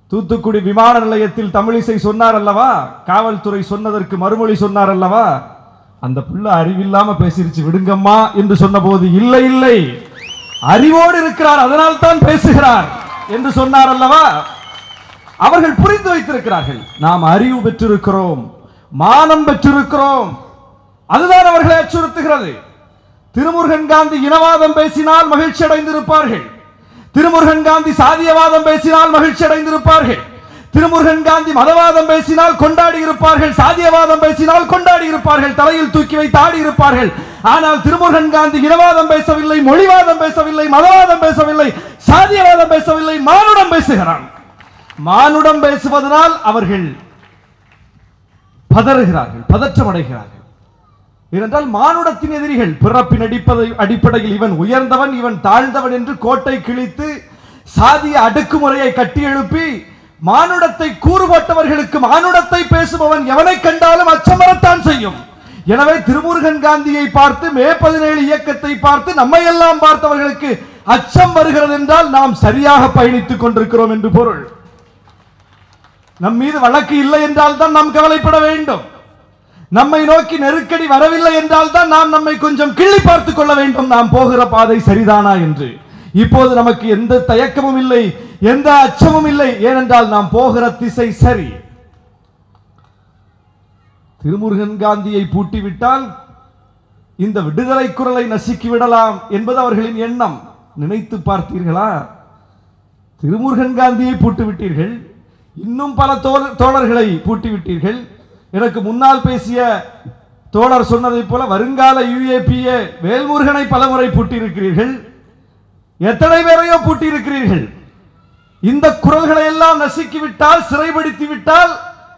தூத்துக்குடி விமான நிலையத்தில் தமிழிசை சொன்னார் அல்லவா காவல்துறை சொன்னதற்கு மறுமொழி சொன்னார் அல்லவா அந்த புள்ள அறிவில்லாம பேசிருச்சு விடுங்கம்மா என்று சொன்னபோது இல்லை இல்லை அறிவோடு இருக்கிறார் அதனால் தான் பேசுகிறார் என்று சொன்னார் அல்லவா அவர்கள் புரிந்து வைத்திருக்கிறார்கள் நாம் அறிவு பெற்றிருக்கிறோம் மானம் பெற்றிருக்கிறோம் அதுதான் அவர்களை அச்சுறுத்துகிறது திருமுருகன் காந்தி இனவாதம் பேசினால் மகிழ்ச்சி அடைந்திருப்பார்கள் திருமுருகன் காந்தி சாதியவாதம் பேசினால் மகிழ்ச்சி அடைந்திருப்பார்கள் திருமுருகன் காந்தி மதவாதம் பேசினால் கொண்டாடி இருப்பார்கள் சாதியவாதம் பேசினால் கொண்டாடி இருப்பார்கள் தலையில் தூக்கி வைத்து ஆடி இருப்பார்கள் ஆனால் திருமுருகன் காந்தி இனவாதம் பேசவில்லை மொழிவாதம் பேசவில்லை மதவாதம் பேசவில்லை சாதியவாதம் பேசவில்லை மானுடம் பேசுகிறான் மானுடம் பேசுவதனால் அவர்கள் பதறுகிறார்கள் பதற்றம் அடைகிறார்கள் ஏனென்றால் மானுடத்தின் எதிரிகள் பிறப்பின் அடிப்படை அடிப்படையில் இவன் உயர்ந்தவன் இவன் தாழ்ந்தவன் என்று கோட்டை கிழித்து சாதிய அடக்குமுறையை கட்டி எழுப்பி மானுடத்தை கூறுபட்டவர்களுக்கு மானுடத்தை பேசுபவன் எவனை கண்டாலும் அச்சம் வரத்தான் செய்யும் எனவே திருமுருகன் காந்தியை பார்த்து மே பதினேழு இயக்கத்தை பார்த்து நம்மை எல்லாம் பார்த்தவர்களுக்கு அச்சம் வருகிறது என்றால் நாம் சரியாக பயணித்துக் கொண்டிருக்கிறோம் என்று பொருள் நம் மீது வழக்கு இல்லை என்றால் தான் நாம் கவலைப்பட வேண்டும் நம்மை நோக்கி நெருக்கடி வரவில்லை என்றால் தான் நாம் நம்மை கொஞ்சம் கிள்ளி பார்த்துக் கொள்ள வேண்டும் நாம் போகிற பாதை சரிதானா என்று இப்போது நமக்கு எந்த தயக்கமும் இல்லை எந்த அச்சமும் இல்லை ஏனென்றால் நாம் போகிற திசை சரி திருமுருகன் காந்தியை பூட்டிவிட்டால் இந்த விடுதலை குரலை நசுக்கி விடலாம் என்பது அவர்களின் எண்ணம் நினைத்து பார்த்தீர்களா திருமுருகன் காந்தியை பூட்டு விட்டீர்கள் இன்னும் பல தோழ- தோழர்களை பூட்டி விட்டீர்கள் எனக்கு முன்னால் பேசிய தோழர் சொன்னதைப் போல வருங்கால யுஏபிஏ வேல்முருகனை பலமுறை பூட்டியிருக்கிறீர்கள் எத்தனை பேரையோ பூட்டியிருக்கிறீர்கள் இந்த குரல்களை எல்லாம் நசுக்கி விட்டால் சிறைப்படுத்தி விட்டால்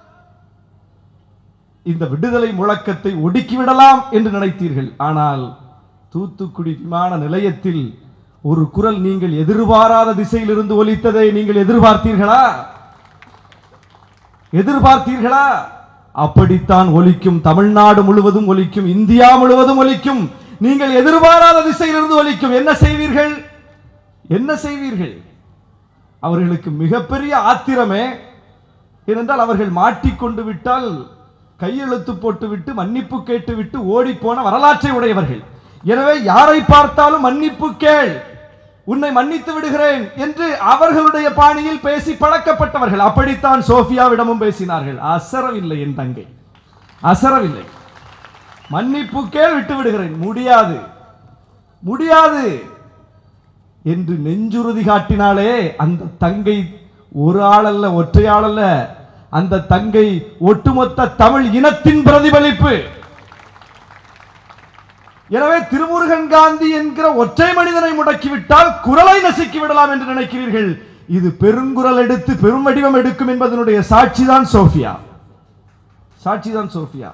இந்த விடுதலை முழக்கத்தை ஒடுக்கி விடலாம் என்று நினைத்தீர்கள் ஆனால் தூத்துக்குடி விமான நிலையத்தில் ஒரு குரல் நீங்கள் எதிர்பாராத திசையிலிருந்து ஒலித்ததை நீங்கள் எதிர்பார்த்தீர்களா எதிர்பார்த்தீர்களா அப்படித்தான் ஒலிக்கும் தமிழ்நாடு முழுவதும் ஒலிக்கும் இந்தியா முழுவதும் ஒலிக்கும் நீங்கள் எதிர்பாராத திசையிலிருந்து ஒலிக்கும் என்ன செய்வீர்கள் என்ன செய்வீர்கள் அவர்களுக்கு மிகப்பெரிய ஆத்திரமே ஏனென்றால் அவர்கள் மாட்டிக்கொண்டு விட்டால் கையெழுத்து போட்டுவிட்டு மன்னிப்பு கேட்டுவிட்டு ஓடிப்போன வரலாற்றை உடையவர்கள் எனவே யாரை பார்த்தாலும் மன்னிப்பு கேள் உன்னை மன்னித்து விடுகிறேன் என்று அவர்களுடைய பாணியில் பேசி பழக்கப்பட்டவர்கள் அப்படித்தான் சோஃபியாவிடமும் பேசினார்கள் அசரவில்லை என் தங்கை அசரவில்லை மன்னிப்பு கேள் விட்டு விடுகிறேன் முடியாது முடியாது என்று நெஞ்சுறுதி காட்டினாலே அந்த தங்கை ஒரு ஆளல்ல ஒற்றையாளல்ல அந்த தங்கை ஒட்டுமொத்த தமிழ் இனத்தின் பிரதிபலிப்பு எனவே திருமுருகன் காந்தி என்கிற ஒற்றை மனிதனை முடக்கிவிட்டால் குரலை நசுக்கி விடலாம் என்று நினைக்கிறீர்கள் இது பெருங்குரல் எடுத்து பெரும் வடிவம் எடுக்கும் என்பதனுடைய சாட்சிதான் சோஃபியா சாட்சிதான் சோஃபியா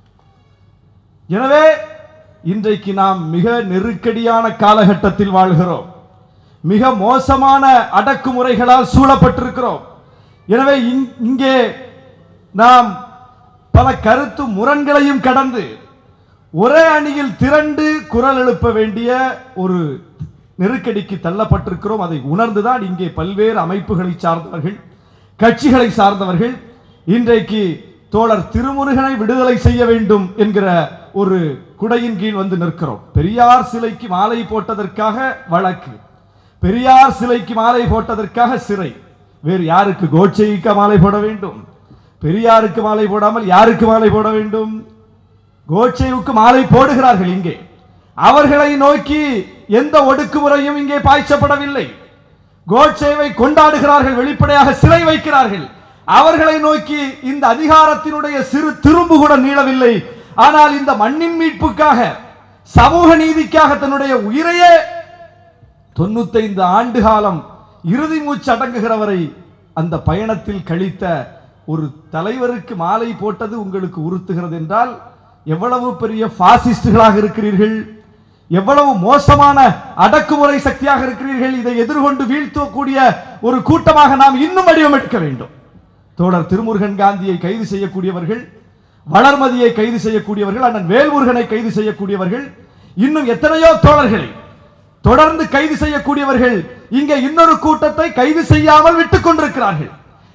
எனவே இன்றைக்கு நாம் மிக நெருக்கடியான காலகட்டத்தில் வாழ்கிறோம் மிக மோசமான அடக்குமுறைகளால் சூழப்பட்டிருக்கிறோம் எனவே இங்- இங்கே நாம் பல கருத்து முரண்களையும் கடந்து ஒரே அணியில் திரண்டு குரல் எழுப்ப வேண்டிய ஒரு நெருக்கடிக்கு தள்ளப்பட்டிருக்கிறோம் அதை உணர்ந்துதான் இங்கே பல்வேறு அமைப்புகளை சார்ந்தவர்கள் கட்சிகளை சார்ந்தவர்கள் இன்றைக்கு தோழர் திருமுருகனை விடுதலை செய்ய வேண்டும் என்கிற ஒரு குடையின் கீழ் வந்து நிற்கிறோம் பெரியார் சிலைக்கு மாலை போட்டதற்காக வழக்கு பெரியார் சிலைக்கு மாலை போட்டதற்காக சிறை வேறு யாருக்கு கோட்சேய்க்கு மாலை போட வேண்டும் பெரியாருக்கு மாலை போடாமல் யாருக்கு மாலை போட வேண்டும் கோட்சேவுக்கு மாலை போடுகிறார்கள் இங்கே அவர்களை நோக்கி எந்த ஒடுக்குமுறையும் இங்கே பாய்ச்சப்படவில்லை கோட்சேவை கொண்டாடுகிறார்கள் வெளிப்படையாக சிலை வைக்கிறார்கள் அவர்களை நோக்கி இந்த அதிகாரத்தினுடைய சிறு திரும்பு கூட நீளவில்லை ஆனால் இந்த மண்ணின் மீட்புக்காக சமூக நீதிக்காக தன்னுடைய உயிரையே தொண்ணூத்தைந்து ஆண்டு காலம் இறுதி மூச்சு அடங்குகிறவரை அந்த பயணத்தில் கழித்த ஒரு தலைவருக்கு மாலை போட்டது உங்களுக்கு உறுத்துகிறது என்றால் எவ்வளவு பெரிய பாசிஸ்டுகளாக இருக்கிறீர்கள் எவ்வளவு மோசமான அடக்குமுறை சக்தியாக இருக்கிறீர்கள் இதை எதிர்கொண்டு வீழ்த்தக்கூடிய ஒரு கூட்டமாக நாம் இன்னும் வடிவமெடுக்க வேண்டும் தோழர் திருமுருகன் காந்தியை கைது செய்யக்கூடியவர்கள் வளர்மதியை கைது செய்யக்கூடியவர்கள் அண்ணன் வேல்முருகனை கைது செய்யக்கூடியவர்கள் இன்னும் எத்தனையோ தோழர்களை தொடர்ந்து கைது செய்யக்கூடியவர்கள் இங்கே இன்னொரு கூட்டத்தை கைது செய்யாமல் விட்டுக் கொண்டிருக்கிறார்கள்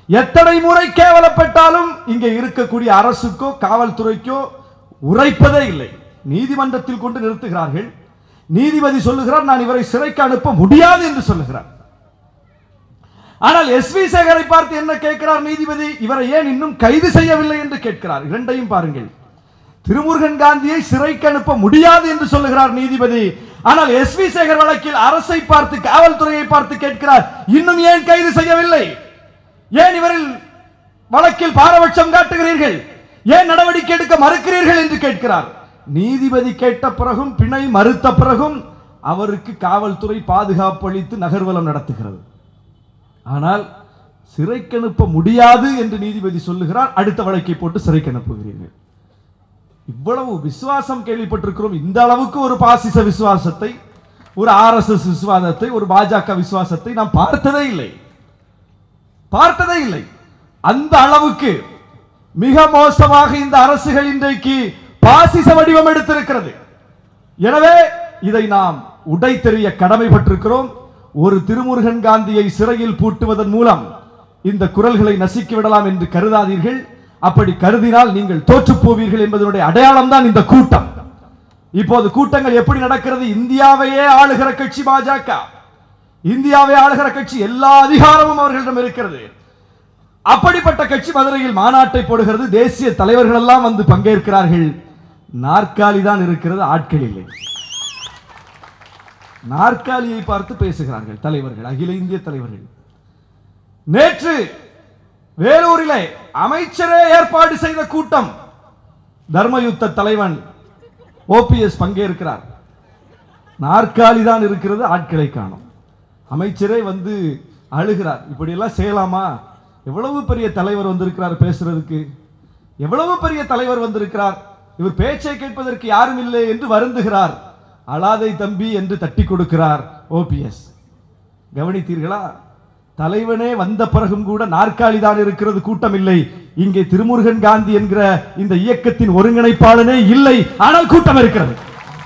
எத்தனை முறை கேவலப்பட்டாலும் இங்கே இருக்கக்கூடிய அரசுக்கோ காவல்துறைக்கோ உரைப்பதே இல்லை நீதிமன்றத்தில் கொண்டு நிறுத்துகிறார்கள் நீதிபதி சொல்லுகிறார் நான் இவரை சிறைக்கு அனுப்ப முடியாது என்று சொல்லுகிறார் ஆனால் எஸ் வி சேகரை பார்த்து என்ன கேட்கிறார் நீதிபதி இவரை ஏன் இன்னும் கைது செய்யவில்லை என்று கேட்கிறார் இரண்டையும் பாருங்கள் திருமுருகன் காந்தியை சிறைக்கு அனுப்ப முடியாது என்று சொல்லுகிறார் நீதிபதி ஆனால் எஸ் வி சேகர் வழக்கில் அரசை பார்த்து காவல்துறையை பார்த்து கேட்கிறார் இன்னும் ஏன் கைது செய்யவில்லை ஏன் இவரில் வழக்கில் பாரபட்சம் காட்டுகிறீர்கள் ஏன் நடவடிக்கை எடுக்க மறுக்கிறீர்கள் என்று கேட்கிறார் நீதிபதி கேட்ட பிறகும் பிணை மறுத்த பிறகும் அவருக்கு காவல்துறை பாதுகாப்பு அளித்து நகர்வலம் நடத்துகிறது ஆனால் சிறைக்கு அனுப்ப முடியாது என்று நீதிபதி சொல்லுகிறார் அடுத்த வழக்கை போட்டு சிறைக்கு அனுப்புகிறீர்கள் இவ்வளவு விசுவாசம் கேள்விப்பட்டிருக்கிறோம் இந்த அளவுக்கு ஒரு பாசிச விசுவாசத்தை ஒரு ஆர்எஸ்எஸ் விசுவாசத்தை ஒரு பாஜக விசுவாசத்தை நாம் பார்த்ததே இல்லை பார்த்ததே இல்லை அந்த அளவுக்கு மிக மோசமாக இந்த அரசுகள் இன்றைக்கு பாசிச வடிவம் எடுத்திருக்கிறது எனவே இதை நாம் உடைத்தெறிய கடமைப்பட்டிருக்கிறோம் ஒரு திருமுருகன் காந்தியை சிறையில் பூட்டுவதன் மூலம் இந்த குரல்களை நசுக்கி விடலாம் என்று கருதாதீர்கள் அப்படி கருதினால் நீங்கள் தோற்றுப் போவீர்கள் என்பதனுடைய அடையாளம் தான் இந்த கூட்டம் இப்போது கூட்டங்கள் எப்படி நடக்கிறது இந்தியாவையே ஆளுகிற கட்சி பாஜக இந்தியாவை ஆளுகிற கட்சி எல்லா அதிகாரமும் அவர்களிடம் இருக்கிறது அப்படிப்பட்ட கட்சி மதுரையில் மாநாட்டை போடுகிறது தேசிய தலைவர்கள் எல்லாம் வந்து பங்கேற்கிறார்கள் நாற்காலி தான் இருக்கிறது ஆட்கள் இல்லை நாற்காலியை பார்த்து பேசுகிறார்கள் தலைவர்கள் அகில இந்திய தலைவர்கள் நேற்று வேலூரிலே அமைச்சரே ஏற்பாடு செய்த கூட்டம் தர்மயுத்த தலைவன் ஓபிஎஸ் பங்கேற்கிறார் நாற்காலி தான் இருக்கிறது ஆட்களை காணும் அமைச்சரே வந்து அழுகிறார் இப்படியெல்லாம் செய்யலாமா எவ்வளவு பெரிய தலைவர் வந்திருக்கிறார் பேசுறதுக்கு எவ்வளவு பெரிய தலைவர் வந்திருக்கிறார் இவர் பேச்சை கேட்பதற்கு யாரும் இல்லை என்று வருந்துகிறார் அழாதை தம்பி என்று தட்டி கொடுக்கிறார் ஓபிஎஸ் கவனித்தீர்களா தலைவனே வந்த பிறகும் கூட நாற்காலி தான் இருக்கிறது கூட்டம் இல்லை இங்கே திருமுருகன் காந்தி என்கிற இந்த இயக்கத்தின் ஒருங்கிணைப்பாளனே இல்லை ஆனால் கூட்டம் இருக்கிறது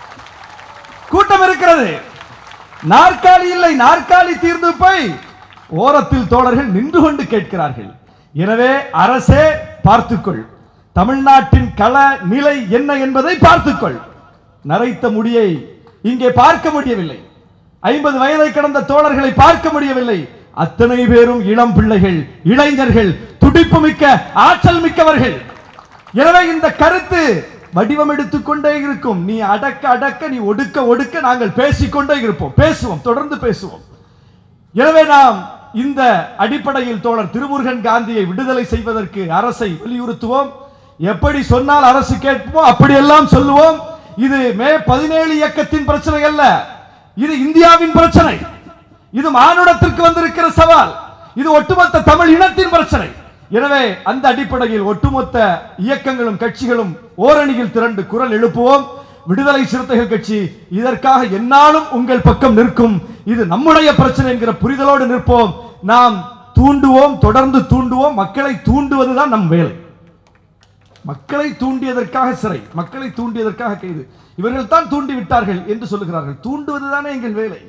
கூட்டம் இருக்கிறது நாற்காலி இல்லை நாற்காலி தீர்ந்து போய் ஓரத்தில் தோழர்கள் நின்று கொண்டு கேட்கிறார்கள் எனவே அரசே பார்த்துக்கொள் தமிழ்நாட்டின் கள நிலை என்ன என்பதை பார்த்துக்கொள் நரைத்த முடியை இங்கே பார்க்க முடியவில்லை ஐம்பது வயதை கடந்த தோழர்களை பார்க்க முடியவில்லை அத்தனை பேரும் இளம் பிள்ளைகள் இளைஞர்கள் துடிப்பு மிக்க ஆற்றல் மிக்கவர்கள் எனவே இந்த கருத்து வடிவம் எடுத்துக்கொண்டே இருக்கும் நீ அடக்க அடக்க நீ ஒடுக்க ஒடுக்க நாங்கள் பேசிக்கொண்டே இருப்போம் பேசுவோம் தொடர்ந்து பேசுவோம் எனவே நாம் இந்த அடிப்படையில் தோழர் திருமுருகன் காந்தியை விடுதலை செய்வதற்கு அரசை வலியுறுத்துவோம் எப்படி சொன்னால் அரசு கேட்போமோ அப்படியெல்லாம் சொல்லுவோம் இது மே பதினேழு இயக்கத்தின் பிரச்சனை அல்ல இது இந்தியாவின் பிரச்சனை இது மானுடத்திற்கு வந்திருக்கிற சவால் இது ஒட்டுமொத்த தமிழ் இனத்தின் பிரச்சனை எனவே அந்த அடிப்படையில் ஒட்டுமொத்த இயக்கங்களும் கட்சிகளும் ஓரணியில் திரண்டு குரல் எழுப்புவோம் விடுதலை சிறுத்தைகள் கட்சி இதற்காக என்னாலும் உங்கள் பக்கம் நிற்கும் இது நம்முடைய பிரச்சனை என்கிற புரிதலோடு நிற்போம் நாம் தூண்டுவோம் தொடர்ந்து தூண்டுவோம் மக்களை தூண்டுவதுதான் நம் வேலை மக்களை தூண்டியதற்காக சிறை மக்களை தூண்டியதற்காக கைது இவர்கள் தான் தூண்டி விட்டார்கள் என்று சொல்லுகிறார்கள் தூண்டுவதுதானே எங்கள் வேலை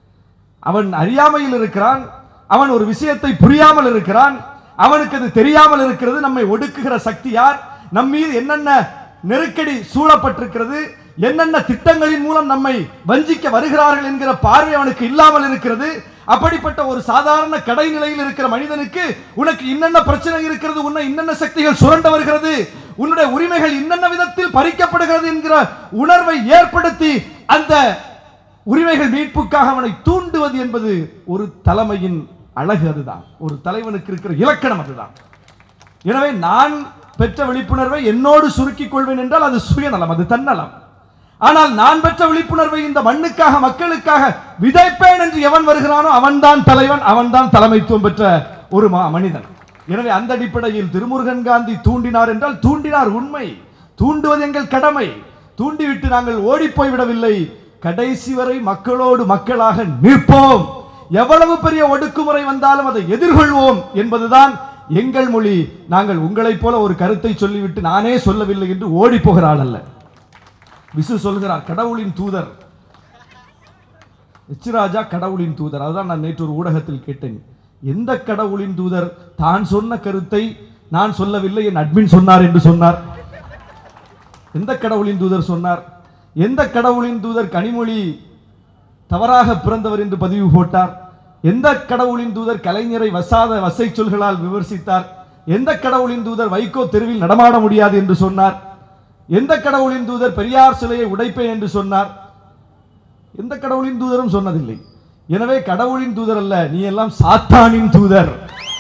அவன் அறியாமையில் இருக்கிறான் அவன் ஒரு விஷயத்தை புரியாமல் இருக்கிறான் அவனுக்கு அது தெரியாமல் இருக்கிறது நம்மை ஒடுக்குகிற சக்தி யார் நம் மீது என்னென்ன நெருக்கடி சூழப்பட்டிருக்கிறது என்னென்ன திட்டங்களின் மூலம் நம்மை வஞ்சிக்க வருகிறார்கள் என்கிற பார்வை அவனுக்கு இல்லாமல் இருக்கிறது அப்படிப்பட்ட ஒரு சாதாரண கடைநிலையில் இருக்கிற மனிதனுக்கு உனக்கு இன்னென்ன பிரச்சனை இருக்கிறது உன்னை இன்னென்ன சக்திகள் சுரண்ட வருகிறது உன்னுடைய உரிமைகள் இன்னென்ன விதத்தில் பறிக்கப்படுகிறது என்கிற உணர்வை ஏற்படுத்தி அந்த உரிமைகள் மீட்புக்காக அவனை தூண்டுவது என்பது ஒரு தலைமையின் அழகு அதுதான் ஒரு தலைவனுக்கு இருக்கிற இலக்கணம் அதுதான் எனவே நான் பெற்ற விழிப்புணர்வை என்னோடு சுருக்கிக் கொள்வேன் என்றால் அது சுயநலம் அது தன்னலம் ஆனால் நான் பெற்ற விழிப்புணர்வை இந்த மண்ணுக்காக மக்களுக்காக விதைப்பேன் என்று எவன் வருகிறானோ அவன்தான் தலைவன் அவன்தான் தலைமைத்துவம் பெற்ற ஒரு மா- மனிதன் எனவே அந்த அடிப்படையில் திருமுருகன் காந்தி தூண்டினார் என்றால் தூண்டினார் உண்மை தூண்டுவது எங்கள் கடமை தூண்டிவிட்டு நாங்கள் ஓடிப்போய் விடவில்லை கடைசி வரை மக்களோடு மக்களாக நிற்போம் எவ்வளவு பெரிய ஒடுக்குமுறை வந்தாலும் அதை எதிர்கொள்வோம் என்பதுதான் எங்கள் மொழி நாங்கள் உங்களைப் போல ஒரு கருத்தை சொல்லிவிட்டு நானே சொல்லவில்லை என்று ஓடி போகிற ஆள் அல்ல விசு சொல்கிறார் கடவுளின் தூதர் எச்ராஜா கடவுளின் தூதர் அதுதான் நான் நேற்று ஒரு ஊடகத்தில் கேட்டேன் எந்த கடவுளின் தூதர் தான் சொன்ன கருத்தை நான் சொல்லவில்லை என் அட்மின் சொன்னார் என்று சொன்னார் எந்த கடவுளின் தூதர் சொன்னார் எந்த கடவுளின் தூதர் கனிமொழி தவறாக பிறந்தவர் என்று பதிவு போட்டார் எந்த கடவுளின் தூதர் கலைஞரை வசாத வசை சொல்களால் விமர்சித்தார் எந்த கடவுளின் தூதர் வைகோ தெருவில் நடமாட முடியாது என்று சொன்னார் எந்த கடவுளின் தூதர் பெரியார் சிலையை உடைப்பேன் என்று சொன்னார் எந்த கடவுளின் தூதரும் சொன்னதில்லை எனவே கடவுளின் தூதர் அல்ல நீ எல்லாம் சாத்தானின் தூதர்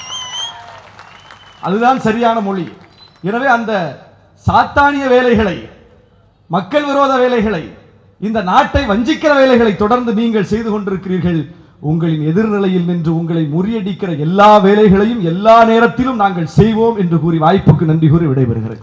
அதுதான் சரியான மொழி எனவே அந்த சாத்தானிய வேலைகளை மக்கள் விரோத வேலைகளை இந்த நாட்டை வஞ்சிக்கிற வேலைகளை தொடர்ந்து நீங்கள் செய்து கொண்டிருக்கிறீர்கள் உங்களின் எதிர்நிலையில் நின்று உங்களை முறியடிக்கிற எல்லா வேலைகளையும் எல்லா நேரத்திலும் நாங்கள் செய்வோம் என்று கூறி வாய்ப்புக்கு நன்றி கூறி விடைபெறுகிறேன்